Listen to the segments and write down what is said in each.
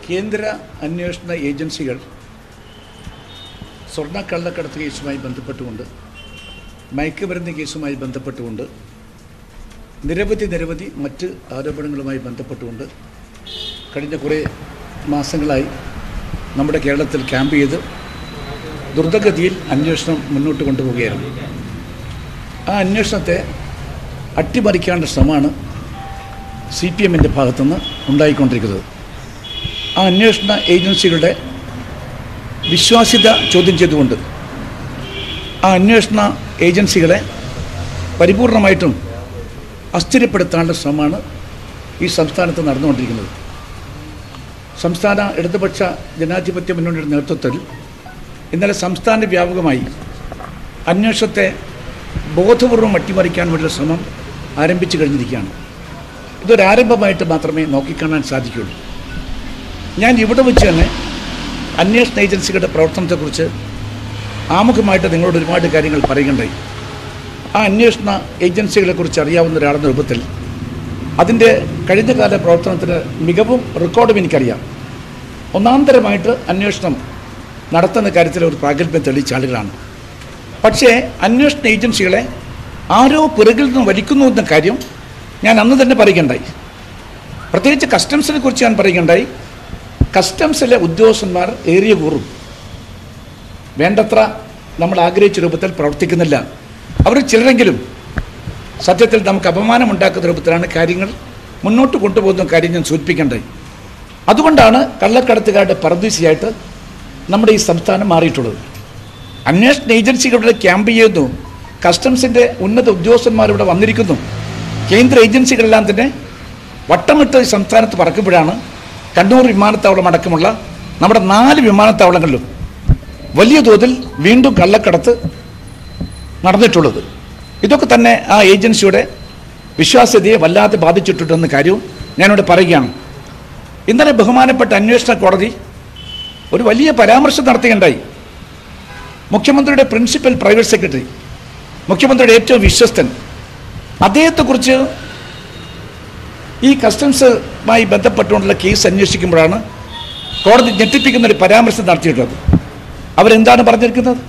കേന്ദ്ര അന്വേഷണ ഏജൻസികൾ സ്വർണ്ണക്കള്ളക്കടത്ത് കേസുമായി ബന്ധപ്പെട്ടുകൊണ്ട് മയക്കുമരുന്ന് കേസുമായി ബന്ധപ്പെട്ടുകൊണ്ട് നിരവധി നിരവധി മറ്റ് ആരോപണങ്ങളുമായി ബന്ധപ്പെട്ടുകൊണ്ട് കഴിഞ്ഞ കുറേ മാസങ്ങളായി നമ്മുടെ കേരളത്തിൽ ക്യാമ്പ് ചെയ്ത് ദ്രുതഗതിയിൽ അന്വേഷണം മുന്നോട്ട് കൊണ്ടുപോവുകയായിരുന്നു ആ അന്വേഷണത്തെ അട്ടിമറിക്കാനുള്ള ശ്രമമാണ് സി പി എമ്മിൻ്റെ ഭാഗത്തുനിന്ന് ഉണ്ടായിക്കൊണ്ടിരിക്കുന്നത് ആ അന്വേഷണ ഏജൻസികളുടെ വിശ്വാസ്യത ചോദ്യം ചെയ്തുകൊണ്ട് ആ അന്വേഷണ ഏജൻസികളെ പരിപൂർണമായിട്ടും അസ്ഥിരപ്പെടുത്താനുള്ള ശ്രമമാണ് ഈ സംസ്ഥാനത്ത് നടന്നുകൊണ്ടിരിക്കുന്നത് സംസ്ഥാന ഇടതുപക്ഷ ജനാധിപത്യ മുന്നണിയുടെ നേതൃത്വത്തിൽ ഇന്നലെ സംസ്ഥാന വ്യാപകമായി അന്വേഷണത്തെ ബോധപൂർവം അട്ടിമറിക്കാൻ വേണ്ടിയുള്ള ശ്രമം ആരംഭിച്ചു കഴിഞ്ഞിരിക്കുകയാണ് ഇതൊരാരംഭമായിട്ട് മാത്രമേ നോക്കിക്കാണാൻ സാധിക്കുകയുള്ളൂ ഞാൻ ഇവിടെ വെച്ച് തന്നെ അന്വേഷണ ഏജൻസികളുടെ പ്രവർത്തനത്തെക്കുറിച്ച് ആമുഖമായിട്ട് നിങ്ങളോട് ഒരുപാട് കാര്യങ്ങൾ പറയുകയുണ്ടായി ആ അന്വേഷണ ഏജൻസികളെക്കുറിച്ച് അറിയാവുന്ന ഒരാളെന്ന രൂപത്തിൽ അതിൻ്റെ കഴിഞ്ഞ കാല പ്രവർത്തനത്തിന് മികവും റെക്കോർഡും എനിക്കറിയാം ഒന്നാന്തരമായിട്ട് അന്വേഷണം നടത്തുന്ന കാര്യത്തിൽ ഒരു പ്രാഗൽഭ്യം തെളിയിച്ച ആളുകളാണ് പക്ഷേ അന്വേഷണ ഏജൻസികളെ ആരോ പിറകിൽ നിന്ന് വലിക്കുന്നു എന്ന കാര്യം ഞാൻ അന്ന് തന്നെ പറയുകയുണ്ടായി പ്രത്യേകിച്ച് കസ്റ്റംസിനെ കുറിച്ച് ഞാൻ പറയുകയുണ്ടായി കസ്റ്റംസിലെ ഉദ്യോഗസ്ഥന്മാർ ഏറിയ കൂറും വേണ്ടത്ര നമ്മൾ ആഗ്രഹിച്ച രൂപത്തിൽ പ്രവർത്തിക്കുന്നില്ല അവർ ചിലരെങ്കിലും സത്യത്തിൽ നമുക്ക് അപമാനമുണ്ടാക്കുന്ന രൂപത്തിലാണ് കാര്യങ്ങൾ മുന്നോട്ട് കൊണ്ടുപോകുന്ന കാര്യം ഞാൻ സൂചിപ്പിക്കേണ്ടത് അതുകൊണ്ടാണ് കള്ളക്കടത്തുകാരുടെ പരദീസിയായിട്ട് നമ്മുടെ ഈ സംസ്ഥാനം മാറിയിട്ടുള്ളത് അന്വേഷണ ഏജൻസികളുടെ ക്യാമ്പ് ചെയ്യുന്നു കസ്റ്റംസിൻ്റെ ഉന്നത ഉദ്യോഗസ്ഥന്മാർ ഇവിടെ വന്നിരിക്കുന്നു കേന്ദ്ര ഏജൻസികളെല്ലാം തന്നെ വട്ടമിട്ട് ഈ സംസ്ഥാനത്ത് പറക്കുമ്പോഴാണ് കണ്ണൂർ വിമാനത്താവളം അടക്കമുള്ള നമ്മുടെ നാല് വിമാനത്താവളങ്ങളിലും വലിയ തോതിൽ വീണ്ടും കള്ളക്കടത്ത് നടന്നിട്ടുള്ളത് ഇതൊക്കെ തന്നെ ആ ഏജൻസിയുടെ വിശ്വാസ്യതയെ വല്ലാതെ ബാധിച്ചിട്ടുണ്ടെന്ന കാര്യവും ഞാനിവിടെ പറയുകയാണ് ഇന്നലെ ബഹുമാനപ്പെട്ട അന്വേഷണ കോടതി ഒരു വലിയ പരാമർശം നടത്തുകയുണ്ടായി മുഖ്യമന്ത്രിയുടെ പ്രിൻസിപ്പൽ പ്രൈവറ്റ് സെക്രട്ടറി മുഖ്യമന്ത്രിയുടെ ഏറ്റവും വിശ്വസ്തൻ അദ്ദേഹത്തെക്കുറിച്ച് ഈ കസ്റ്റംസുമായി ബന്ധപ്പെട്ടുകൊണ്ടുള്ള കേസ് അന്വേഷിക്കുമ്പോഴാണ് കോടതി ഞെട്ടിപ്പിക്കുന്ന ഒരു പരാമർശം നടത്തിയിട്ടുള്ളത് അവരെന്താണ് പറഞ്ഞിരിക്കുന്നത്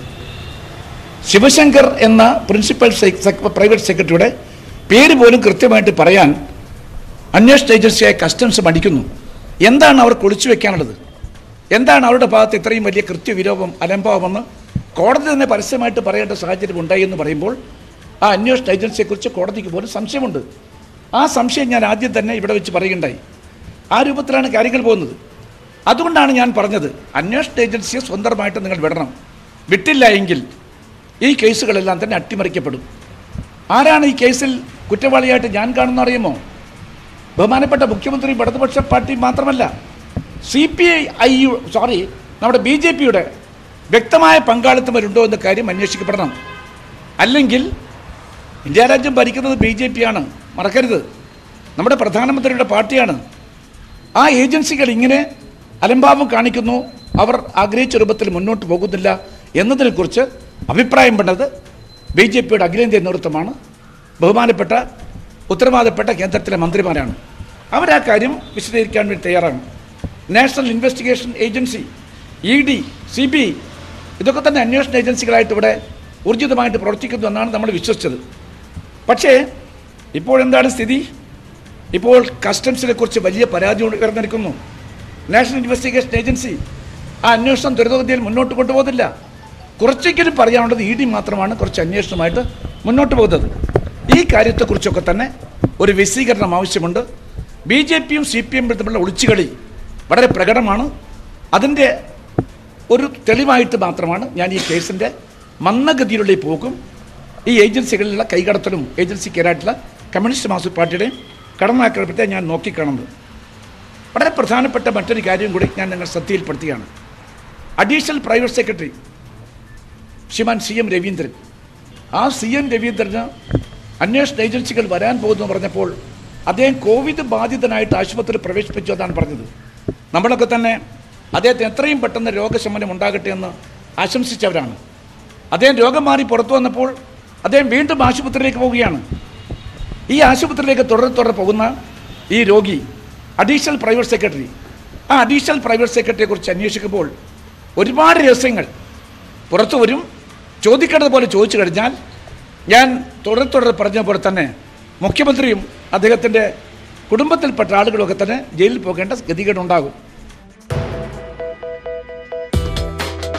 ശിവശങ്കർ എന്ന പ്രിൻസിപ്പൽ പ്രൈവറ്റ് സെക്രട്ടറിയുടെ പേര് പോലും കൃത്യമായിട്ട് പറയാൻ അന്വേഷണ ഏജൻസിയായ കസ്റ്റംസ് മടിക്കുന്നു എന്താണ് അവർക്ക് ഒളിച്ചു വെക്കാനുള്ളത് എന്താണ് അവരുടെ ഭാഗത്ത് ഇത്രയും വലിയ കൃത്യവിരോപം അലംഭാവമെന്ന് കോടതി തന്നെ പരസ്യമായിട്ട് പറയേണ്ട സാഹചര്യം ഉണ്ടായി എന്ന് പറയുമ്പോൾ ആ അന്വേഷണ ഏജൻസിയെക്കുറിച്ച് കോടതിക്ക് പോലും സംശയമുണ്ട് ആ സംശയം ഞാൻ ആദ്യം തന്നെ ഇവിടെ വെച്ച് പറയുകയുണ്ടായി ആ രൂപത്തിലാണ് കാര്യങ്ങൾ പോകുന്നത് അതുകൊണ്ടാണ് ഞാൻ പറഞ്ഞത് അന്വേഷണ ഏജൻസിയെ സ്വന്തമായിട്ട് നിങ്ങൾ വിടണം വിട്ടില്ല എങ്കിൽ ഈ കേസുകളെല്ലാം തന്നെ അട്ടിമറിക്കപ്പെടും ആരാണ് ഈ കേസിൽ കുറ്റവാളിയായിട്ട് ഞാൻ കാണുന്ന അറിയുമോ ബഹുമാനപ്പെട്ട മുഖ്യമന്ത്രി ഇടതുപക്ഷ പാർട്ടി മാത്രമല്ല C P I I U sorry നമ്മുടെ ബി ജെ പിയുടെ വ്യക്തമായ പങ്കാളിത്തം വരുണ്ടോ എന്ന കാര്യം അന്വേഷിക്കപ്പെടണം അല്ലെങ്കിൽ ഇന്ത്യ രാജ്യം ഭരിക്കുന്നത് ബി ജെ പി ആണ് മറക്കരുത് നമ്മുടെ പ്രധാനമന്ത്രിയുടെ പാർട്ടിയാണ് ആ ഏജൻസികൾ ഇങ്ങനെ അലംഭാവം കാണിക്കുന്നു അവർ ആഗ്രഹിച്ച രൂപത്തിൽ മുന്നോട്ട് പോകുന്നില്ല എന്നതിനെക്കുറിച്ച് അഭിപ്രായം പെട്ടത് ബി ജെ പിയുടെ അഖിലേന്ത്യാ നേതൃത്വമാണ് ബഹുമാനപ്പെട്ട ഉത്തരവാദപ്പെട്ട കേന്ദ്രത്തിലെ മന്ത്രിമാരാണ് അവർ ആ കാര്യം വിശദീകരിക്കാൻ വേണ്ടി തയ്യാറാണ് national investigation agency E D C B ഇതൊക്കെ തന്നെ അന്വേഷണ ഏജൻസികളായിട്ട് ഇവിടെ ഊർജിതമായിട്ട് പ്രവർത്തിക്കുന്നു എന്നാണ് നമ്മൾ വിശ്വസിച്ചത് പക്ഷേ ഇപ്പോഴെന്താണ് സ്ഥിതി ഇപ്പോൾ കസ്റ്റംസിനെ കുറിച്ച് വലിയ പരാതി ഉയർന്നിരിക്കുന്നു നാഷണൽ ഇൻവെസ്റ്റിഗേഷൻ ഏജൻസി ആ അന്വേഷണം ത്വരിതഗതിയിൽ മുന്നോട്ട് കൊണ്ടുപോകുന്നില്ല കുറച്ചെങ്കിലും പറയാനുള്ളത് ഇ ഡി മാത്രമാണ് കുറച്ച് അന്വേഷണമായിട്ട് മുന്നോട്ട് പോകുന്നത് ഈ കാര്യത്തെക്കുറിച്ചൊക്കെ തന്നെ ഒരു വിശദീകരണം ആവശ്യമുണ്ട് ബി ജെ പിയും സി പി എമ്മും തമ്മിലുള്ള ഒളിച്ചുകളി വളരെ പ്രകടമാണ് അതിൻ്റെ ഒരു തെളിവായിട്ട് മാത്രമാണ് ഞാൻ ഈ കേസിൻ്റെ മന്ദഗതിയിലുള്ള ഈ പോക്കും ഈ ഏജൻസികളിലുള്ള കൈകടത്തലും ഏജൻസിക്കെതിരായിട്ടുള്ള കമ്മ്യൂണിസ്റ്റ് മാർക്സിസ്റ്റ് പാർട്ടിയുടെയും കടന്നാക്രമണത്തെ ഞാൻ നോക്കിക്കാണുന്നത് വളരെ പ്രധാനപ്പെട്ട മറ്റൊരു കാര്യം കൂടി ഞാൻ നിങ്ങൾ ശ്രദ്ധയിൽപ്പെടുത്തുകയാണ് അഡീഷണൽ പ്രൈവറ്റ് സെക്രട്ടറി ശ്രീമാൻ സി എം രവീന്ദ്രൻ ആ സി എം രവീന്ദ്രന് അന്വേഷണ ഏജൻസികൾ വരാൻ പോകുന്നു പറഞ്ഞപ്പോൾ അദ്ദേഹം കോവിഡ് ബാധിതനായിട്ട് ആശുപത്രിയിൽ പ്രവേശിപ്പിച്ചു എന്നാണ് പറഞ്ഞത് നമ്മളൊക്കെ തന്നെ അദ്ദേഹത്തിന് എത്രയും പെട്ടെന്ന് രോഗശമനം ഉണ്ടാകട്ടെ എന്ന് ആശംസിച്ചവരാണ് അദ്ദേഹം രോഗം മാറി പുറത്തു വന്നപ്പോൾ അദ്ദേഹം വീണ്ടും ആശുപത്രിയിലേക്ക് പോവുകയാണ് ഈ ആശുപത്രിയിലേക്ക് തുടരെ തുടരെ പോകുന്ന ഈ രോഗി അഡീഷണൽ പ്രൈവറ്റ് സെക്രട്ടറി ആ അഡീഷണൽ പ്രൈവറ്റ് സെക്രട്ടറിയെക്കുറിച്ച് അന്വേഷിക്കുമ്പോൾ ഒരുപാട് രഹസ്യങ്ങൾ പുറത്തു വരും ചോദിക്കേണ്ടത് പോലെ ചോദിച്ചു കഴിഞ്ഞാൽ ഞാൻ തുടരെ തുടരെ പറഞ്ഞ പോലെ തന്നെ മുഖ്യമന്ത്രിയും അദ്ദേഹത്തിൻ്റെ കുടുംബത്തിൽപ്പെട്ട ആളുകളൊക്കെ തന്നെ ജയിലിൽ പോകേണ്ട ഗതികേടുണ്ടാകും